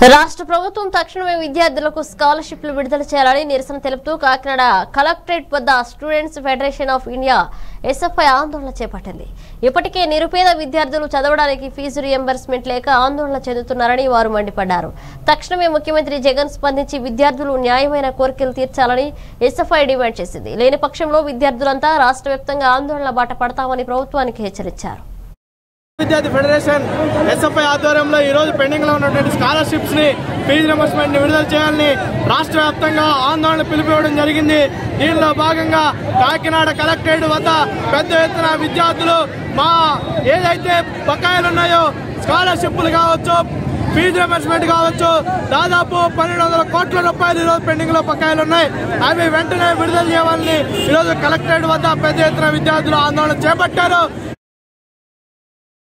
రాష్ట్ర ప్రభుత్వం తక్షణమే విద్యార్థులకు స్కాలర్షిప్లు విడుదల చేయాలని నిరసన తెలుపుతూ కాకినాడ కలెక్టరేట్ వద్ద students federation of India SFI ఆందోళన చేపట్టింది ఇప్పటికే నిరుపేద విద్యార్థులు చదవడానికి ఫీజు రియంబర్స్మెంట్ లేక ఆందోళన చెందుతున్నారని వారు మండిపడ్డారు తక్షణమే ముఖ్యమంత్రి జగన్ స్పందించి విద్యార్థులు న్యాయమైన కోరికలు తీర్చాలని ఎస్ఎఫ్ఐ డిమాండ్ చేసింది లేని పక్షంలో విద్యార్థులంతా రాష్ట్ర వ్యాప్తంగా ఆందోళన బాట పడతామని ప్రభుత్వానికి హెచ్చరించారు విద్యార్థి ఫెడరేషన్ ఎస్ఎఫ్ఐ ఆధ్వర్యంలో ఈ రోజు పెండింగ్ లో ఉన్నటువంటి స్కాలర్షిప్స్ ని ఫీజు రియంబర్స్మెంట్ ని విడుదల చేయాలని రాష్ట్ర వ్యాప్తంగా ఆందోళన పిలిపివ్వడం జరిగింది దీనిలో భాగంగా కాకినాడ కలెక్టరేట్ వద్ద పెద్ద ఎత్తున విద్యార్థులు మా ఏదైతే బకాయిలు ఉన్నాయో స్కాలర్షిప్లు కావచ్చు ఫీజు రియంబర్స్మెంట్ కావచ్చు దాదాపు పన్నెండు వందల కోట్ల రూపాయలు ఈరోజు పెండింగ్ లో బకాయిలు ఉన్నాయి అవి వెంటనే విడుదల చేయాలని ఈరోజు కలెక్టరేట్ వద్ద పెద్ద ఎత్తున విద్యార్థులు ఆందోళన చేపట్టారు